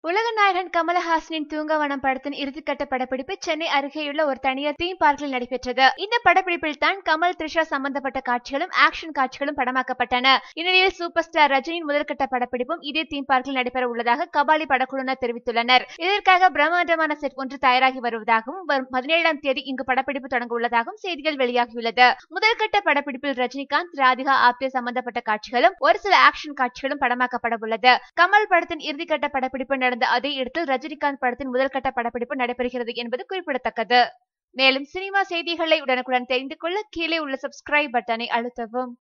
உலக நாயகன் கமலஹாசனின் தூங்கவனம் படத்தின் இறுதிக்கட்ட படப்பிடிப்பு சென்னை அருகேயுள்ள ஒரு தனியார் தீம் பார்க்கில் நடைபெற்றது இந்த படப்பிடிப்பில் தான் கமல் த்ரிஷா சம்பந்தப்பட்ட காட்சிகளும் ஆக்ஷன் காட்சிகளும் படமாக்கப்பட்டன இந்நிலையில் சூப்பர் ஸ்டார் ரஜினியின் முதற்கட்ட படப்பிடிப்பும் இதே தீம் பார்க்கில் நடைபெற உள்ளதாக கபாலி படக்குழுவினர் தெரிவித்துள்ளனர் இதற்காக பிரம்மாண்டமான செட் ஒன்று தயாராகி வருவதாகவும் வரும் பதினேழாம் தேதி இங்கு படப்பிடிப்பு தொடங்க உள்ளதாகவும் செய்திகள் வெளியாகியுள்ளது முதற்கட்ட படப்பிடிப்பில் ரஜினிகாந்த் ராதிகா ஆப்தே சம்பந்தப்பட்ட காட்சிகளும் ஒரு சில ஆக்ஷன் காட்சிகளும் படமாக்கப்பட உள்ளது கமல் படத்தின் இறுதிக்கட்ட படப்பிடிப்பு நடந்த அதே இடத்தில் ரஜினிகாந்த் படத்தின் முதல்கட்ட படப்பிடிப்பு நடைபெறுகிறது என்பது குறிப்பிடத்தக்கது மேலும் சினிமா செய்திகளை உடனுக்குடன் தெரிந்து கொள்ள கீழே உள்ள சப்ஸ்கிரைப் பட்டனை அழுத்தவும்